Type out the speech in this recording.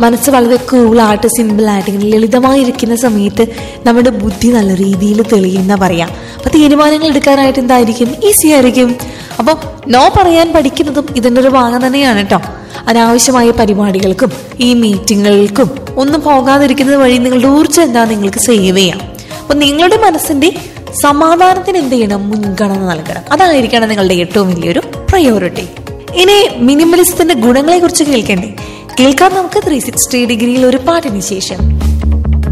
മനസ്സ് വളരെ കൂളായിട്ട് സിമ്പിളായിട്ട് ഇങ്ങനെ ലളിതമായിരിക്കുന്ന സമയത്ത് നമ്മുടെ ബുദ്ധി നല്ല രീതിയിൽ തെളിയുന്ന പറയാം അപ്പൊ തീരുമാനങ്ങൾ എടുക്കാനായിട്ട് എന്തായിരിക്കും ഈസി ആയിരിക്കും അപ്പോൾ നോ പറയാൻ പഠിക്കുന്നതും ഇതിൻ്റെ ഒരു ഭാഗം തന്നെയാണ് കേട്ടോ അനാവശ്യമായ പരിപാടികൾക്കും ഈ മീറ്റിങ്ങുകൾക്കും ഒന്നും പോകാതിരിക്കുന്നത് വഴി നിങ്ങളുടെ ഊർജ്ജം എന്താ നിങ്ങൾക്ക് സേവ് ചെയ്യാം അപ്പൊ നിങ്ങളുടെ മനസ്സിന്റെ സമാധാനത്തിന് എന്ത് ചെയ്യണം മുൻഗണന നൽകണം അതായിരിക്കണം നിങ്ങളുടെ ഏറ്റവും വലിയൊരു പ്രയോറിറ്റി ഇനി മിനിമലിസത്തിന്റെ ഗുണങ്ങളെ കുറിച്ച് കേൾക്കണ്ടേ കേൾക്കാം നമുക്ക് ത്രീ സിക്സ്റ്റി ഡിഗ്രിയിൽ ഒരു പാട്ടിന് ശേഷം